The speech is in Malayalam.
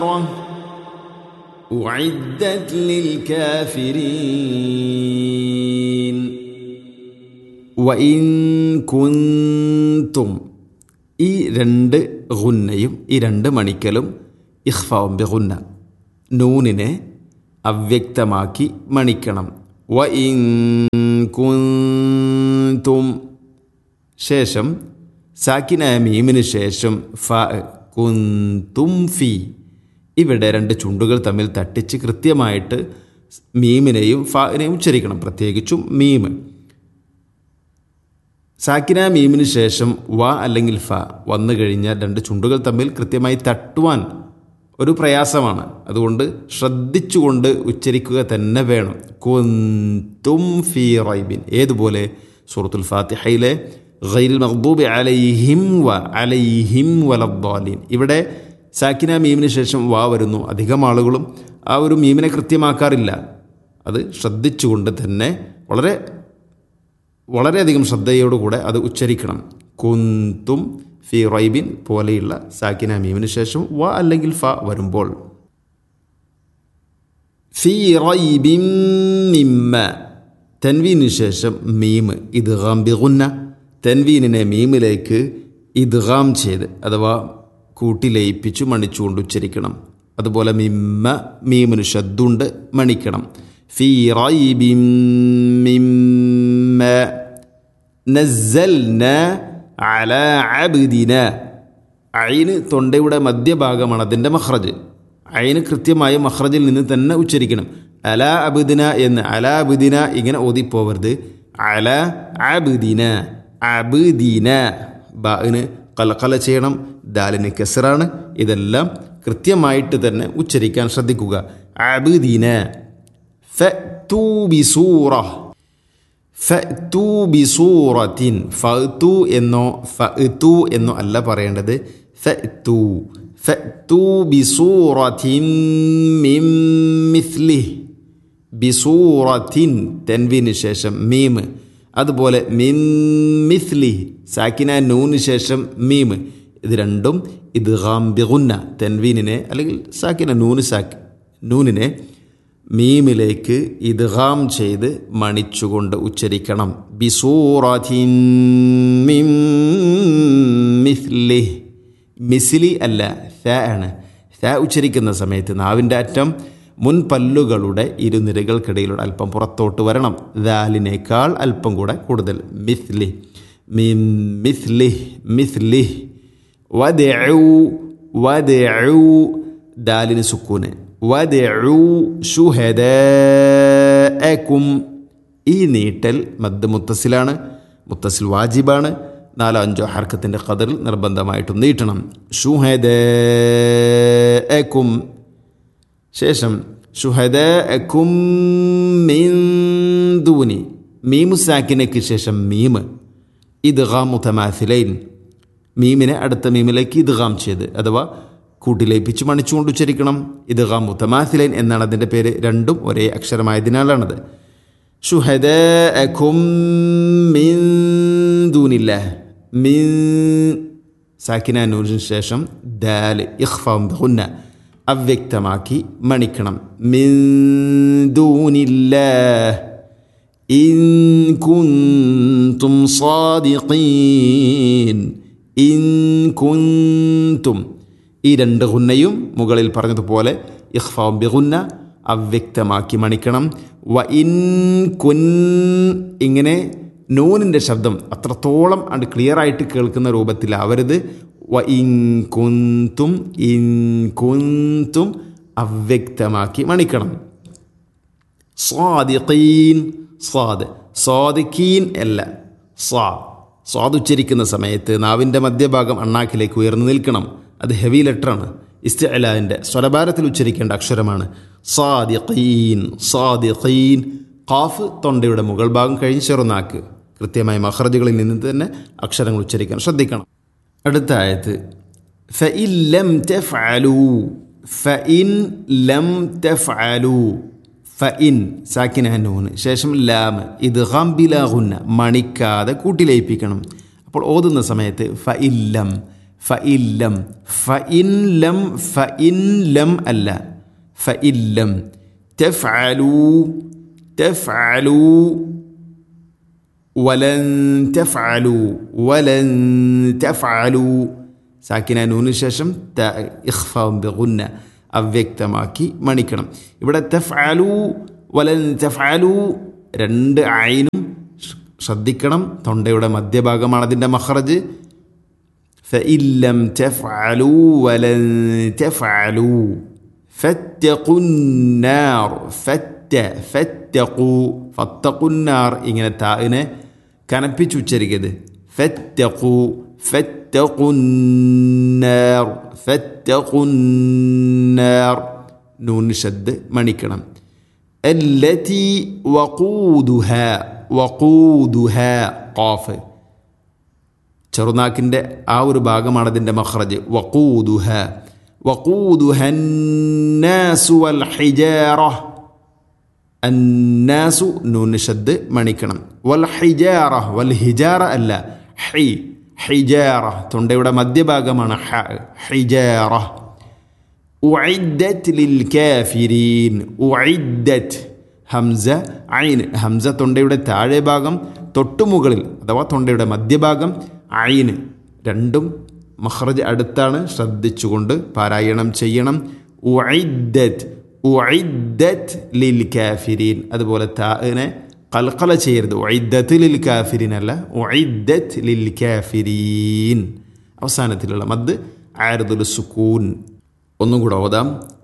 أعدت للكافرين وإن كنتم ഈ രണ്ട് ഗുന്നയും ഈ രണ്ട് മണിക്കലും ഇഖ്ഫാവും ബിഗുന്ന നൂനിനെ അവ്യക്തമാക്കി മണിക്കണം വ ഇൻ കുന്തും ശേഷം സാക്കിനായ മീമിന് ശേഷം ഫ കുന്തും ഫി ഇവിടെ രണ്ട് ചുണ്ടുകൾ തമ്മിൽ തട്ടിച്ച് കൃത്യമായിട്ട് മീമിനെയും ഫാനെയും ഉച്ചരിക്കണം പ്രത്യേകിച്ചും മീമ് സാക്കിന മീമിന് ശേഷം വ അല്ലെങ്കിൽ ഫ വന്നു കഴിഞ്ഞാൽ രണ്ട് ചുണ്ടുകൾ തമ്മിൽ കൃത്യമായി തട്ടുവാൻ ഒരു പ്രയാസമാണ് അതുകൊണ്ട് ശ്രദ്ധിച്ചുകൊണ്ട് ഉച്ചരിക്കുക തന്നെ വേണം കുന്തും ഫി റൈബിൻ ഏതുപോലെ സൂറത്തുൽ ഫാത്തിഹയിലെ ഗൈൽ മഖ്ദൂബി അലൈഹിം വ അലൈഹിം വലദ്ദാലീൻ ഇവിടെ സാക്കിന മീമിന് ശേഷം വാ വരുന്നു അധികം ആളുകളും ആ ഒരു മീമിനെ കൃത്യമാക്കാറില്ല അത് ശ്രദ്ധിച്ചുകൊണ്ട് തന്നെ വളരെ വളരെയധികം ശ്രദ്ധയോടുകൂടെ അത് ഉച്ചരിക്കണം കുന്തും ഫി റൈബിൻ പോലെയുള്ള സാക്കിന മീമിന് ശേഷം വ അല്ലെങ്കിൽ ഫ വരുമ്പോൾ ഫി റൈബിൻ മിമ്മ തൻവീനു ശേഷം മീമ് ഇദ്ഗാം ബിഗുന്ന തൻവീനിനെ മീമിലേക്ക് ഇദ്ഗാം ചെയ്ത് അഥവാ കൂട്ടി ലയിപ്പിച്ചു മണിച്ചുകൊണ്ട് ഉച്ചരിക്കണം അതുപോലെ മിമ്മ മീമിന് ശദ്ദുണ്ട് മണിക്കണം ഫി റൈബിൻ മിമ്മ നസ്സൽന അല അബ്ദിന അയിന് തൊണ്ടയുടെ മധ്യഭാഗമാണ് അതിൻ്റെ മഹ്റജ് അയിന് കൃത്യമായ മഹ്റജിൽ നിന്ന് തന്നെ ഉച്ചരിക്കണം അല അബുദിന എന്ന് അല അബുദിന ഇങ്ങനെ ഓതിപ്പോവരുത് അല അബുദിന അബുദീന ബാന് കലക്കല ചെയ്യണം ദാലിന് കെസറാണ് ഇതെല്ലാം കൃത്യമായിട്ട് തന്നെ ഉച്ചരിക്കാൻ ശ്രദ്ധിക്കുക അബുദീന ഫു ബിസൂറ ഫു ബിസൂറത്തിൻ ഫു എന്നോ ഫു എന്നോ അല്ല പറയേണ്ടത് ഫു ഫു ബിസൂറത്തിൻ മിം മിസ്ലി ബിസൂറത്തിൻ തെൻവിന് ശേഷം മീമ് അതുപോലെ മിം മിസ്ലി സാക്കിന നൂന് ശേഷം മീമ് ഇത് രണ്ടും ഇത് ബിഗുന്ന തെൻവീനിനെ അല്ലെങ്കിൽ സാക്കിന നൂന് സാക്ക് നൂനിനെ മീമിലേക്ക് ഇദ്ഗാം ചെയ്ത് മണിച്ചുകൊണ്ട് ഉച്ചരിക്കണം ബിസൂറത്തിൻ മിം മിസ്ലി മിസ്ലി അല്ല ഫ ആണ് ഫ ഉച്ചരിക്കുന്ന സമയത്ത് നാവിൻ്റെ അറ്റം മുൻപല്ലുകളുടെ ഇരുനിരകൾക്കിടയിലൂടെ അല്പം പുറത്തോട്ട് വരണം ദാലിനേക്കാൾ അല്പം കൂടെ കൂടുതൽ മിസ്ലി മിം മിസ്ലി മിസ്ലി വദഉ വദഉ ദാലിന് സുക്കൂന് വദഉ ശുഹദാഅക്കും ഈ നീട്ടൽ മദ് മുത്തസിലാണ് മുത്തസിൽ വാജിബാണ് നാലോ അഞ്ചോ ഹർക്കത്തിൻ്റെ ഖദറിൽ നിർബന്ധമായിട്ടും നീട്ടണം ഷുഹദാഅക്കും ശേഷം ഷുഹദാഅക്കും മിൻ ദൂനി മീമു സാക്കിനയ്ക്ക് ശേഷം മീമ് ഇദ്ഗാം മുതമാസിലൈൻ മീമിനെ അടുത്ത മീമിലേക്ക് ഇദ്ഗാം ചെയ്ത് അഥവാ കൂട്ടിലയിപ്പിച്ച് മണിച്ചുകൊണ്ട് ഉച്ചരിക്കണം ഇദ്ഗാം മുതമാസിലൈൻ എന്നാണ് അതിൻ്റെ പേര് രണ്ടും ഒരേ അക്ഷരമായതിനാലാണത് ഷുഹദാഅക്കും മിൻ ദൂനില്ല മിൻ സാക്കിന നൂറിന് ശേഷം ദാല് ഇഖ്ഫാം ബഹുന്ന അവ്യക്തമാക്കി മണിക്കണം മിൻ ദൂനില്ല ഇൻ കുന്തും സാദിഖീൻ ഇൻ കുന്തും ഈ രണ്ട് ഗുന്നയും മുകളിൽ പറഞ്ഞതുപോലെ ഇഖ്ഫാം ബിഗുന്ന അവ്യക്തമാക്കി മണിക്കണം വ ഇൻ കുൻ ഇങ്ങനെ നൂനിൻ്റെ ശബ്ദം അത്രത്തോളം അത് ക്ലിയർ ആയിട്ട് കേൾക്കുന്ന രൂപത്തിലാവരുത് വ ഇൻ കുന്തും ഇൻ കുന്തും അവ്യക്തമാക്കി മണിക്കണം സ്വാദിഖീൻ സ്വാദ് സ്വാദിഖീൻ അല്ല സ്വാ സ്വാദ് ഉച്ചരിക്കുന്ന സമയത്ത് നാവിൻ്റെ മധ്യഭാഗം അണ്ണാക്കിലേക്ക് ഉയർന്നു നിൽക്കണം അത് ഹെവി ലെറ്ററാണ് ഇസ്തലാൻ്റെ സ്വരഭാരത്തിൽ ഉച്ചരിക്കേണ്ട അക്ഷരമാണ് സാദിഖീൻ സാദിഖീൻ ഖാഫ് തൊണ്ടയുടെ മുകൾ ഭാഗം കഴിഞ്ഞ് ചെറുനാക്ക് കൃത്യമായ മഹ്റജുകളിൽ നിന്ന് തന്നെ അക്ഷരങ്ങൾ ഉച്ചരിക്കാൻ ശ്രദ്ധിക്കണം അടുത്ത ആയത്ത് ഫഇൻ ലം തഫ്അലു ഫഇൻ ലം തഫ്അലു ഫഇൻ സാക്കിന നൂന് ശേഷം ലാമ് ഇത് ഹംബിലാഹുന്ന മണിക്കാതെ കൂട്ടിലയിപ്പിക്കണം അപ്പോൾ ഓതുന്ന സമയത്ത് ഫഇല്ലം ഫഇല്ലം ഫഇൻലം ഫഇൻലം അല്ല ഫഇല്ലം തഫ്അലൂ തഫ്അലൂ വലൻ തഫ്അലൂ വലൻ തഫ്അലൂ സാക്കിന നൂന് ശേഷം ത ഇഖ്ഫാം ബിഗുന്ന അവ്യക്തമാക്കി മണിക്കണം ഇവിടെ തഫ്അലൂ വലൻ തഫ്അലൂ രണ്ട് ആയിനും ശ്രദ്ധിക്കണം തൊണ്ടയുടെ മധ്യഭാഗമാണ് അതിൻ്റെ മഹ്റജ് فإن تفعلوا ولن تفعلوا فاتقوا النار ഫറ്റ ഫറ്റഖു ഫത്തഖുന്നാർ ഇങ്ങനെ താഇനെ കനപ്പിച്ച് ഉച്ചരിക്കരുത് ഫറ്റഖു ഫറ്റഖുന്നാർ ഫറ്റഖുന്നാർ നൂൻ ഷദ് മണിക്കണം التي وقودها وقودها ഖാഫ് ചെറുനാക്കിൻ്റെ ആ ഒരു ഭാഗമാണ് അതിൻ്റെ മഹ്റജ് വഖൂദുഹ വഖൂദുഹന്നാസു വൽ ഹിജാറ അന്നാസു നൂന് ഷദ് മണിക്കണം വൽ ഹിജാറ വൽ ഹിജാറ അല്ല ഹി ഹിജാറ തൊണ്ടയുടെ മധ്യഭാഗമാണ് ഹ ഹിജാറ ഉഇദ്ദത് ലിൽ കാഫിരീൻ ഉഇദ്ദത് ഹംസ ഐൻ ഹംസ തൊണ്ടയുടെ താഴെ ഭാഗം തൊട്ടുമുകളിൽ അഥവാ തൊണ്ടയുടെ മധ്യഭാഗം ഐന് രണ്ടും മഹ്റജ് അടുത്താണ് ശ്രദ്ധിച്ചുകൊണ്ട് പാരായണം ചെയ്യണം ഉഇദ്ദത് ഉഇദ്ദത് ലിൽ കാഫിരീൻ അതുപോലെ താഇനെ കൽക്കല ചെയ്യരുത് ഉഇദ്ദത്ത് ലിൽ കാഫിരീൻ അല്ല ഉഇദ്ദത് ലിൽ കാഫിരീൻ അവസാനത്തിലുള്ള മദ് ആരദുൽ സുക്കൂൻ ഒന്നും കൂടെ ഓതാം